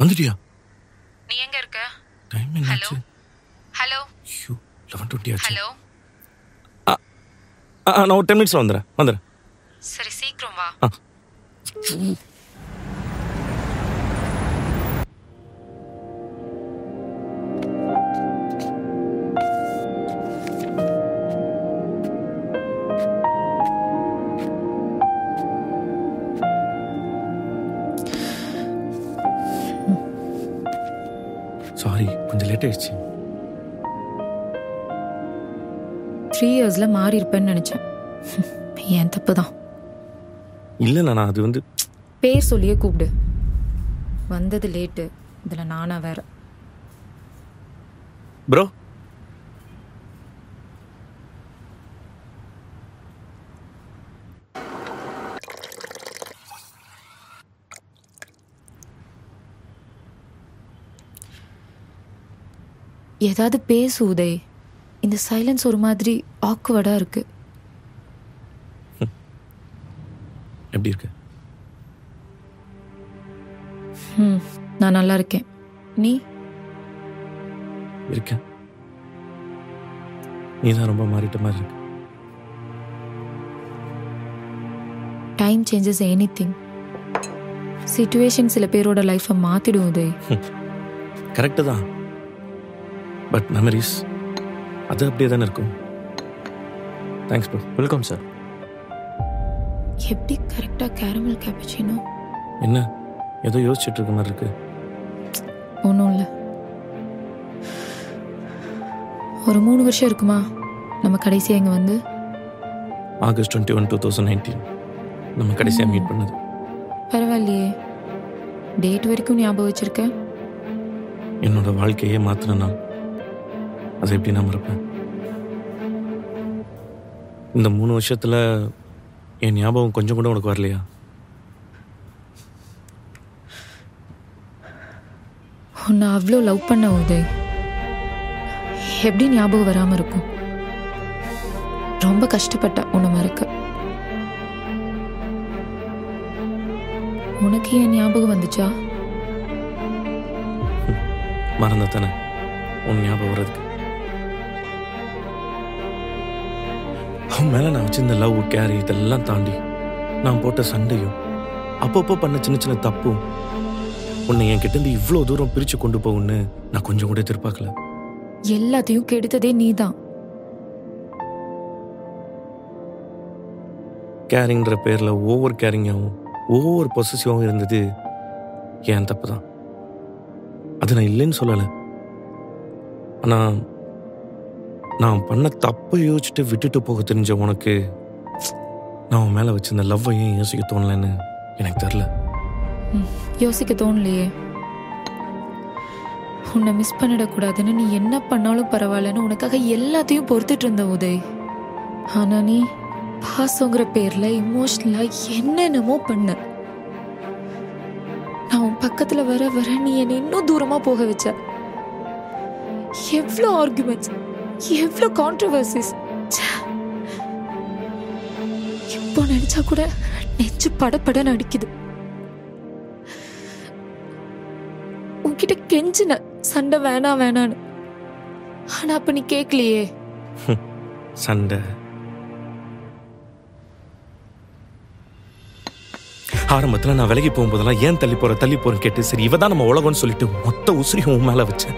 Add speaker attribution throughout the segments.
Speaker 1: வந்துட்டியா
Speaker 2: நீ எங்க இருக்க
Speaker 1: டைம் என்னாச்சு
Speaker 2: ஹலோ
Speaker 1: ஐயோ லெவன் டுவெண்ட்டி ஆச்சு
Speaker 2: ஹலோ
Speaker 1: ஆ, ஆ, நான் ஒரு டென் மினிட்ஸில் வந்துடுறேன் வந்துடுறேன்
Speaker 2: சரி சீக்கிரம் வா
Speaker 1: ஆ சாரி கொஞ்சம் லேட் ஆயிடுச்சு
Speaker 3: த்ரீ இயர்ஸில் மாறி இருப்பேன்னு நினச்சேன் என் தப்பு தான்
Speaker 1: இல்லை நான் அது வந்து
Speaker 3: பேர் சொல்லியே கூப்பிடு வந்தது லேட்டு இதில் நானா வேற
Speaker 1: ப்ரோ
Speaker 3: ஏதாவது பேசு உதய் இந்த சைலன்ஸ் ஒரு மாதிரி ஆக்வர்டாக இருக்கு
Speaker 1: எப்படி இருக்கு
Speaker 3: ம் நான் நல்லா இருக்கேன் நீ
Speaker 1: இருக்கேன் நீ தான் ரொம்ப மாறிட்ட மாதிரி இருக்கு
Speaker 3: time changes anything situation சில பேரோட லைஃப்பை மாற்றிடும் உதய்
Speaker 1: கரெக்டு தான் பட் மெமரிஸ் அது அப்படியே தானே இருக்கும் தேங்க்ஸ் ப்ரோ
Speaker 4: வெல்கம் சார்
Speaker 3: எப்படி கரெக்டாக கேரமல் கேப்பச்சினோ
Speaker 1: என்ன ஏதோ யோசிச்சுட்டு இருக்க மாதிரி இருக்கு
Speaker 3: ஒன்றும் இல்லை ஒரு மூணு வருஷம் இருக்குமா நம்ம கடைசியாக இங்கே வந்து
Speaker 1: August twenty one two thousand nineteen நம்ம கடைசியாக மீட் பண்ணது
Speaker 3: பரவாயில்லையே டேட் வரைக்கும் ஞாபகம் வச்சிருக்க
Speaker 1: என்னோட வாழ்க்கையே மாற்றின நாள் அதை எப்படி நான் மறப்பேன் இந்த மூணு வருஷத்தில் என் ஞாபகம் கொஞ்சம் கூட உனக்கு வரலையா
Speaker 3: உன்னை அவ்வளோ லவ் பண்ண உதய் எப்படி ஞாபகம் வராமல் இருக்கும் ரொம்ப கஷ்டப்பட்டேன் உன்னை மறக்க உனக்கு ஏன் ஞாபகம் வந்துச்சா
Speaker 1: மறந்த தானே உன் ஞாபகம் வர்றதுக்கு அவன் மேலே நான் வச்சிருந்த லவ் கேரி இதெல்லாம் தாண்டி நான் போட்ட சண்டையும் அப்பப்போ பண்ண சின்ன சின்ன தப்பும் உன்னை என் கிட்ட இருந்து இவ்வளோ தூரம் பிரித்து கொண்டு போகும்னு நான் கொஞ்சம் கூட எதிர்பார்க்கல
Speaker 3: எல்லாத்தையும் கெடுத்ததே நீதான்
Speaker 1: கேரிங்கிற பேரில் ஓவர் கேரிங்காகவும் ஓவர் பொசசிவாகவும் இருந்தது என் தப்பு தான் அது நான் இல்லைன்னு சொல்லலை ஆனால் நான் பண்ண தப்பை யோசிச்சுட்டு விட்டுட்டு போக தெரிஞ்ச உனக்கு நான் உன் மேலே வச்சிருந்த லவ்வை ஏன் யோசிக்க தோணலைன்னு எனக்கு தெரில
Speaker 3: ம், யோசிக்க தோணலையே உன்னை மிஸ் பண்ணிடக்கூடாதுன்னு நீ என்ன பண்ணாலும் பரவாயில்லன்னு உனக்காக எல்லாத்தையும் பொறுத்துட்டு இருந்த உதய் ஆனா நீ பாசங்கிற பேர்ல இமோஷனலா என்னென்னமோ பண்ண நான் உன் பக்கத்துல வர வர நீ என்னை இன்னும் தூரமா போக வச்ச எவ்வளோ ஆர்குமெண்ட்ஸ் எவ்வளோ கான்ட்ரவர்சிஸ் இப்போ நினைச்சா கூட நெஞ்சு படபடன்னு அடிக்குது உன்கிட்ட கெஞ்சின சண்டை வேணாம் வேணான்னு ஆனா அப்ப நீ கேட்கலையே
Speaker 1: சண்டை ஆரம்பத்தில் நான் விலகி போகும்போதெல்லாம் ஏன் தள்ளி போற தள்ளி போறேன்னு கேட்டு சரி இவ தான் நம்ம உலகம்னு சொல்லிட்டு மொத்த உசிரியும் உன் மேலே வச்சேன்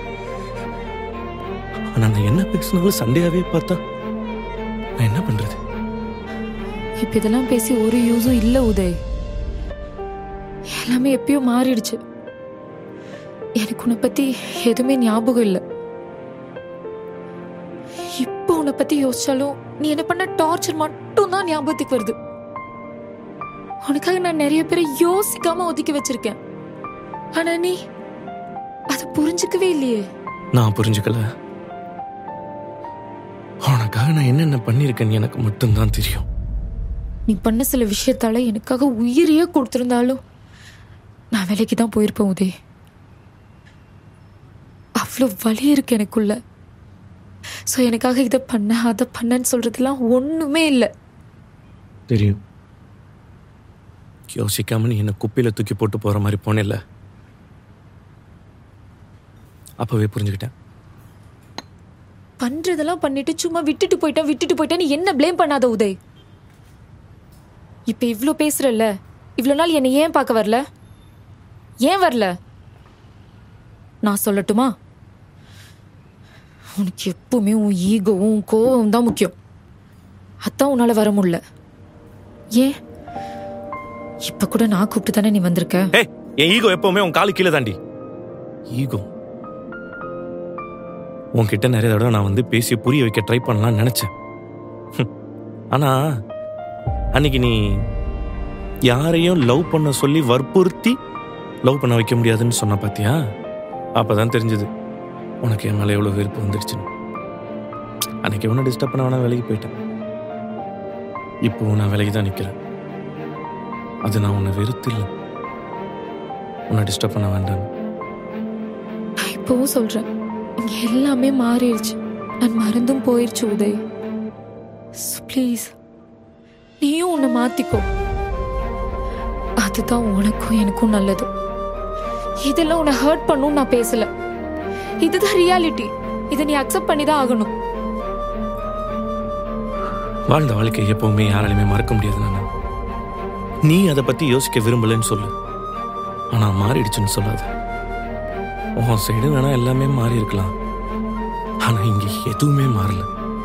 Speaker 1: ஆனா நான் என்ன பேசினாலும் சண்டையாவே பார்த்தா நான் என்ன பண்றது
Speaker 3: இப்ப இதெல்லாம் பேசி ஒரு யூஸும் இல்ல உதய் எல்லாமே எப்பயோ மாறிடுச்சு எனக்கு உன்னை பத்தி எதுவுமே ஞாபகம் இல்ல இப்போ உன்னை பத்தி யோசிச்சாலும் நீ என்ன பண்ண டார்ச்சர் மட்டும் தான் ஞாபகத்துக்கு வருது உனக்காக நான் நிறைய பேரை யோசிக்காம ஒதுக்கி வச்சிருக்கேன் ஆனா நீ அதை புரிஞ்சுக்கவே இல்லையே
Speaker 1: நான் புரிஞ்சுக்கல உனக்காக நான் என்னென்ன பண்ணியிருக்கேன்னு எனக்கு மட்டும்தான் தெரியும்
Speaker 3: நீ பண்ண சில விஷயத்தால எனக்காக உயிரையே கொடுத்திருந்தாலும் நான் வேலைக்கு தான் போயிருப்பேன் உதய் அவ்வளோ வலி இருக்கு எனக்குள்ள ஸோ எனக்காக இதை பண்ண அதை பண்ணன்னு சொல்றதுலாம் ஒண்ணுமே இல்லை
Speaker 1: தெரியும் யோசிக்காம நீ என்ன குப்பையில தூக்கி போட்டு போற மாதிரி போனேல்ல அப்போவே புரிஞ்சுக்கிட்டேன்
Speaker 3: பண்றதெல்லாம் பண்ணிட்டு சும்மா விட்டுட்டு போயிட்டா விட்டுட்டு போயிட்டான்னு என்ன ப்ளேம் பண்ணாத உதய் இப்ப இவ்ளோ பேசுறல்ல இவ்ளோ நாள் என்னை ஏன் பார்க்க வரல ஏன் வரல நான் சொல்லட்டுமா உனக்கு எப்பவுமே உன் ஈகோவும் கோவம் தான் முக்கியம் அதான் உன்னால வர முடியல ஏன் இப்ப கூட நான் கூப்பிட்டு தானே நீ வந்திருக்க
Speaker 1: ஏய் என் ஈகோ எப்பவுமே உன் காலு கீழே தாண்டி ஈகோ உன்கிட்ட நிறைய தடவை நான் வந்து பேசி புரிய வைக்க ட்ரை பண்ணலாம்னு நினைச்சேன் ஹம். ஆனா அன்னைக்கு நீ யாரையும் லவ் பண்ண சொல்லி வற்புறுத்தி லவ் பண்ண வைக்க முடியாதுன்னு சொன்ன பாத்தியா அப்பதான் தெரிஞ்சது உனக்கு என் மேல எவ்வளவு வெறுப்பு வந்துடுச்சுன்னு அன்னைக்கு ஒன்னும் டிஸ்டர்ப் பண்ண வேணா விலகி போயிட்டேன் இப்போ நான் விலகி தான் நிக்கிறேன் அது நான் உன்னை வெறுத்து இல்லை உன்னை டிஸ்டர்ப் பண்ண வேண்டாம்
Speaker 3: நான் இப்பவும் சொல்றேன் இங்க எல்லாமே மாறிடுச்சு நான் மறந்தும் போயிருச்சு உதய் ப்ளீஸ் நீயும் உன்னை மாத்திக்கோ அதுதான் உனக்கும் எனக்கும் நல்லது இதெல்லாம் உன்னை ஹர்ட் பண்ணும் நான் பேசல இதுதான் ரியாலிட்டி இதை நீ அக்செப்ட் பண்ணி தான் ஆகணும்
Speaker 1: வாழ்ந்த வாழ்க்கையை எப்பவுமே யாராலையுமே மறக்க முடியாது நானா நீ அதை பத்தி யோசிக்க விரும்பலன்னு சொல்லு ஆனா மாறிடுச்சுன்னு சொல்லாத உன் சைடு வேணா எல்லாமே மாறி இருக்கலாம் ஆனா இங்க எதுவுமே மாறல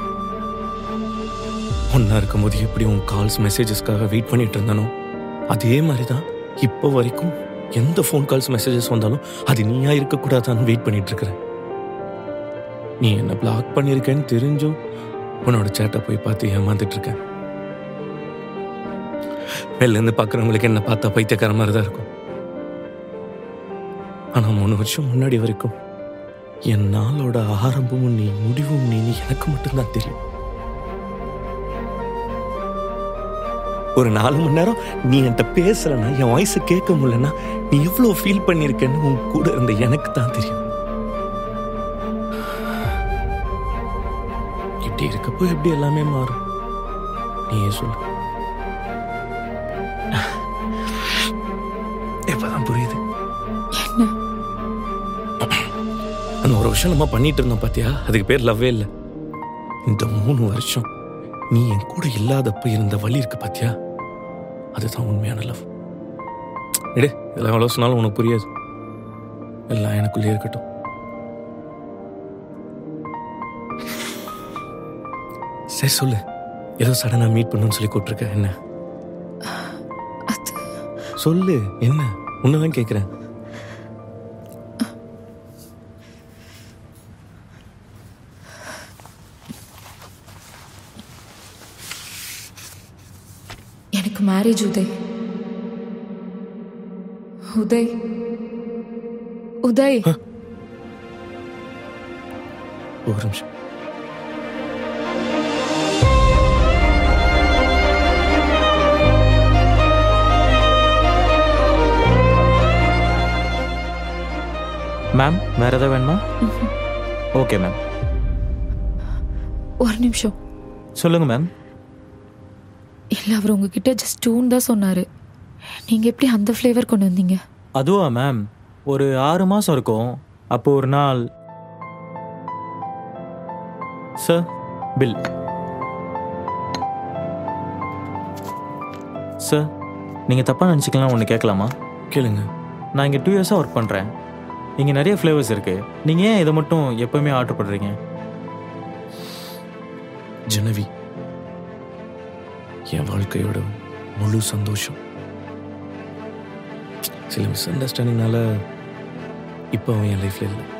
Speaker 1: ஒன்னா இருக்கும்போது எப்படி உன் கால்ஸ் மெசேஜஸ்க்காக வெயிட் பண்ணிட்டு இருந்தானோ அதே மாதிரி தான் இப்போ வரைக்கும் எந்த ஃபோன் கால்ஸ் மெசேஜஸ் வந்தாலும் அது நீயா இருக்கக்கூடாதான்னு வெயிட் பண்ணிட்டு இருக்கிறேன் நீ என்ன பிளாக் பண்ணியிருக்கேன்னு தெரிஞ்சும் உன்னோட சேட்டை போய் பார்த்து ஏமாந்துட்டு இருக்கேன் வெளில இருந்து பார்க்குறவங்களுக்கு என்ன பார்த்தா பைத்தியக்கார மாதிரி தான் இருக்கும் ஆனா மூணு வருஷம் முன்னாடி வரைக்கும் என் நாளோட ஆரம்பமும் நீ முடிவும் நீ நீ எனக்கு மட்டும்தான் தெரியும் ஒரு நாலு மணி நேரம் நீ என்கிட்ட பேசலன்னா என் வாய்ஸ் கேட்க முடியலன்னா நீ எவ்வளவு ஃபீல் பண்ணியிருக்கேன்னு உன் கூட இருந்த எனக்கு தான் தெரியும் இப்படி இருக்கப்போ எப்படி எல்லாமே மாறும் நீயே சொல்லு இப்பதான் புரியுது
Speaker 3: என்ன
Speaker 1: அந்த ஒரு வருஷம் நம்ம பண்ணிட்டு இருந்தோம் பாத்தியா அதுக்கு பேர் லவ்வே இல்லை இந்த மூணு வருஷம் நீ என் கூட இல்லாதப்ப இருந்த வழி இருக்கு பாத்தியா அதுதான் உண்மையான லவ் எடு இதெல்லாம் எவ்வளோ சொன்னாலும் உனக்கு புரியாது எல்லாம் எனக்குள்ளே இருக்கட்டும் சரி சொல்லு ஏதோ சடனா மீட் பண்ணணும்னு சொல்லி கூப்பிட்டுருக்க என்ன
Speaker 3: அது
Speaker 1: சொல்லு என்ன உன்னதான் கேட்குறேன்
Speaker 3: எனக்கு மேரேஜ் உதய் உதய் உதய்
Speaker 1: ஒரு நிமிஷம்
Speaker 4: மேம் வேறு எதாவது வேணுமா ஓகே மேம்
Speaker 3: ஒரு நிமிஷம்
Speaker 4: சொல்லுங்கள் மேம்
Speaker 3: இல்ல அவர் உங்ககிட்ட ஜஸ்ட் டூன் தான் சொன்னாரு நீங்க எப்படி அந்த ஃப்ளேவர் கொண்டு வந்தீங்க
Speaker 4: அதுவா மேம் ஒரு ஆறு மாதம் இருக்கும் அப்போ ஒரு நாள் சார் பில் சார் நீங்கள் தப்பாக நினச்சிக்கலாம் ஒன்று கேட்கலாமா
Speaker 1: கேளுங்க
Speaker 4: நான் இங்கே டூ இயர்ஸாக ஒர்க் பண்ணுறேன் இங்கே நிறைய ஃப்ளேவர்ஸ் இருக்குது நீங்கள் ஏன் இதை மட்டும் எப்போவுமே ஆர்டர் பண்ணுறீங்க
Speaker 1: ஜனவி என் வாழ்க்கையோட முழு சந்தோஷம் சில மிஸ் அண்டர்ஸ்டாண்டிங்னால இப்போ அவன் என் லைஃப்ல இல்லை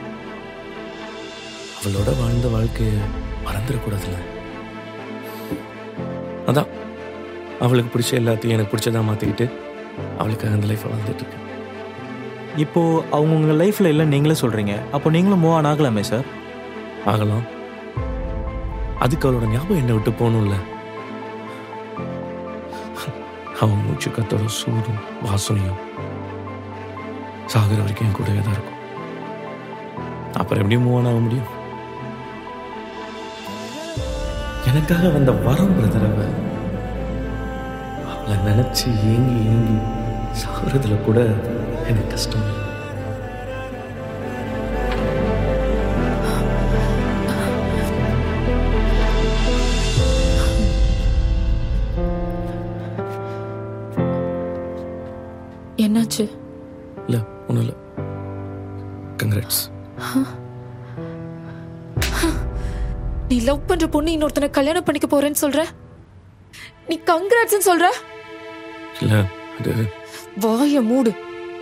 Speaker 1: அவளோட வாழ்ந்த வாழ்க்கையை மறந்துடக்கூடாதுல்ல அதான் அவளுக்கு பிடிச்ச எல்லாத்தையும் எனக்கு பிடிச்சதா மாற்றிக்கிட்டு அவளுக்காக அந்த லைஃப்பை வாழ்ந்துட்டு இருக்கேன்
Speaker 4: இப்போது அவங்க உங்கள் லைஃப்பில் இல்லை நீங்களே சொல்கிறீங்க அப்போ நீங்களும் மூவ் ஆன் ஆகலாமே சார்
Speaker 1: ஆகலாம் அதுக்கு அவளோட ஞாபகம் என்னை விட்டு போகணும்ல அவன் மூச்சு கத்தோட சூடும் வாசனையும் சாகுற வரைக்கும் என் கூடவே தான் இருக்கும் அப்புறம் எப்படி மூவ் ஆக முடியும் எனக்காக வந்த வரம் பிரதரவ அவளை நினைச்சு ஏங்கி ஏங்கி சாகுறதுல கூட எனக்கு கஷ்டம் இல்லை
Speaker 3: என்னாச்சு
Speaker 1: இல்லை ஒன்றும் இல்லை கங்க்ராட்ஸ்
Speaker 3: நீ லவ் பண்ற பொண்ணு இன்னொருத்தனை கல்யாணம் பண்ணிக்க போறேன்னு சொல்ற நீ கங்க்ராட்ஸ்னு சொல்ற
Speaker 1: இல்லை அது
Speaker 3: வாய மூடு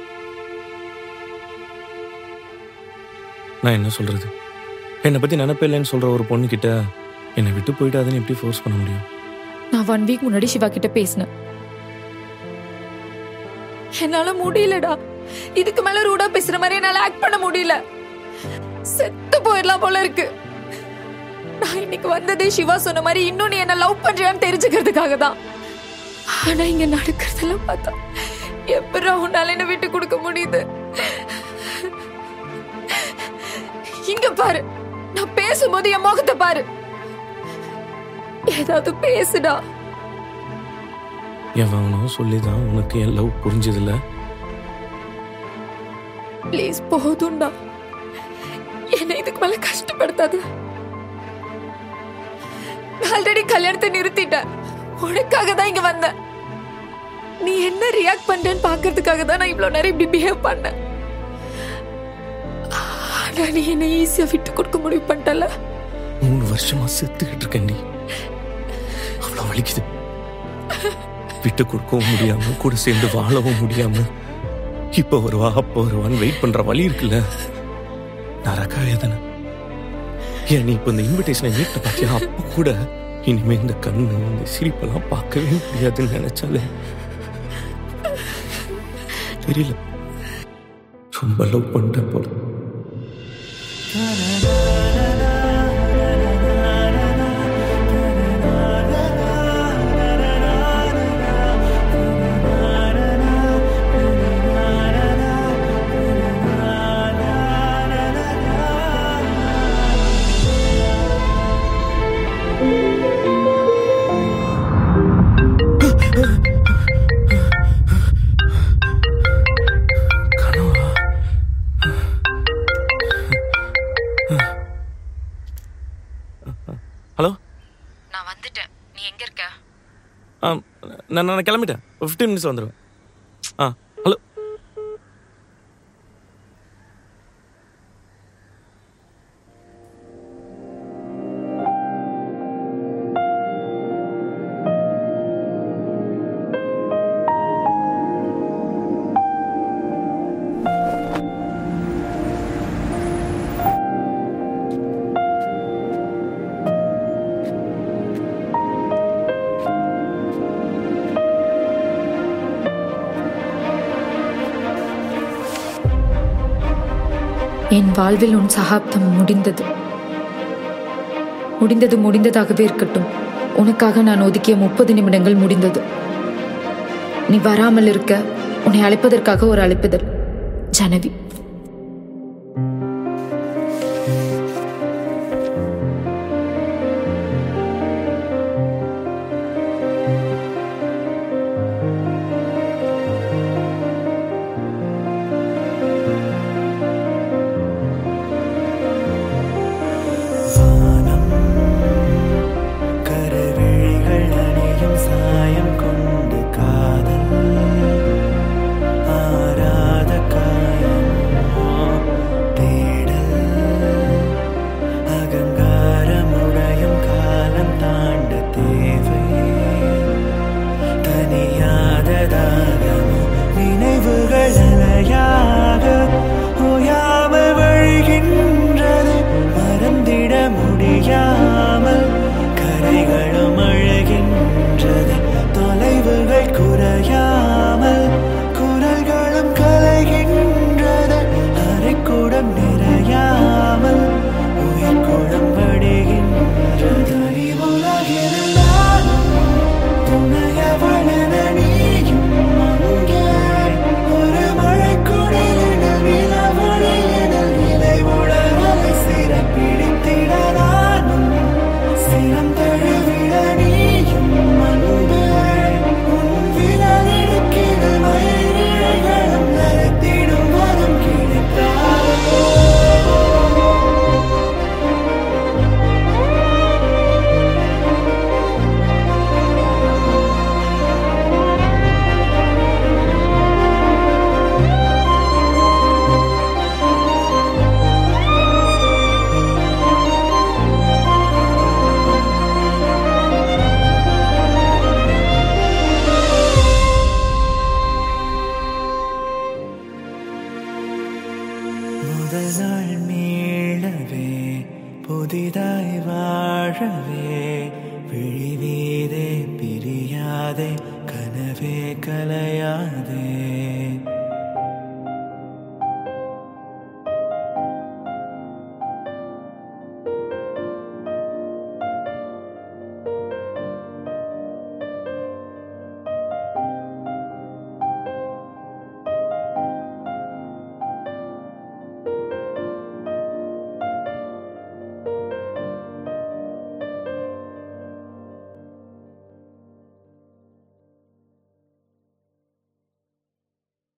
Speaker 1: நான் என்ன சொல்கிறது என்னை பற்றி நினப்பே இல்லைன்னு சொல்கிற ஒரு பொண்ணுக்கிட்ட என்னை விட்டு போயிட்டாதுன்னு எப்படி ஃபோர்ஸ் பண்ண முடியும்
Speaker 3: நான் ஒன் வீக் முன்னாடி சிவா கிட்ட பேசினேன் என்னால முடியலடா இதுக்கு மேல ரூடா பேசுற மாதிரி என்னால ஆக்ட் பண்ண முடியல செத்து போயிடலாம் போல இருக்கு நான் இன்னைக்கு வந்ததே சிவா சொன்ன மாதிரி இன்னும் நீ என்ன லவ் பண்றியான்னு தெரிஞ்சுக்கிறதுக்காக தான் ஆனா இங்க நடக்கிறதெல்லாம் பார்த்தா எப்படா உன்னால என்ன விட்டு கொடுக்க முடியுது இங்க பாரு நான் பேசும்போது என் முகத்தை பாரு ஏதாவது பேசுடா
Speaker 1: எவனோ சொல்லி தான் உனக்கு என் லவ் புரிஞ்சதில்ல
Speaker 3: ப்ளீஸ் போதும்டா என்னை இதுக்கு மேல கஷ்டப்படுத்தாத நான் ஆல்ரெடி கல்யாணத்தை நிறுத்திட்டேன் உனக்காக தான் இங்க வந்தேன் நீ என்ன ரியாக்ட் பண்றேன்னு பாக்குறதுக்காக தான் நான் இவ்வளவு நேரம் இப்படி பிஹேவ் பண்ணேன் ஆனா நீ என்ன ஈஸியா விட்டு கொடுக்க முடிவு பண்ணிட்டல
Speaker 1: மூணு வருஷமா செத்துக்கிட்டு இருக்கேன் நீ அவ்வளோ வலிக்குது விட்டு கொடுக்கவும் முடியாம கூட சேர்ந்து வாழவும் முடியாம இப்போ வருவா அப்போ வருவான்னு வெயிட் பண்ற வழி இருக்குல்ல நரக வேதனை ஏன் நீ இப்போ இந்த இன்விடேஷனை வீட்டை பார்த்தியா அப்போ கூட இனிமே இந்த கண்ணு இந்த சிரிப்பெல்லாம் பார்க்கவே முடியாதுன்னு நினைச்சாலே தெரியல ரொம்ப லவ் பண்ணிட்டேன் போல கனவா ஹலோ
Speaker 2: நான் வந்துட்டேன் நீ எங்க இருக்க
Speaker 1: ஆ நான் நான் கிளம்பிட்டேன் ஃபிஃப்டீன் மினிட்ஸ் வந்துடுவேன் ஆ ஹலோ
Speaker 3: என் வாழ்வில் உன் சகாப்தம் முடிந்தது முடிந்தது முடிந்ததாகவே இருக்கட்டும் உனக்காக நான் ஒதுக்கிய முப்பது நிமிடங்கள் முடிந்தது நீ வராமல் இருக்க உன்னை அழைப்பதற்காக ஒரு அழைப்புதல் ஜனவி
Speaker 5: வானம் கருவிழிகள் அணியும் சாயம் கொண்டு காதல் ஆராத காயம் முதல் நாள் மீளவே புதிதாய் வாழவே விழிவீதே பிரியாதே கனவே கலையாதே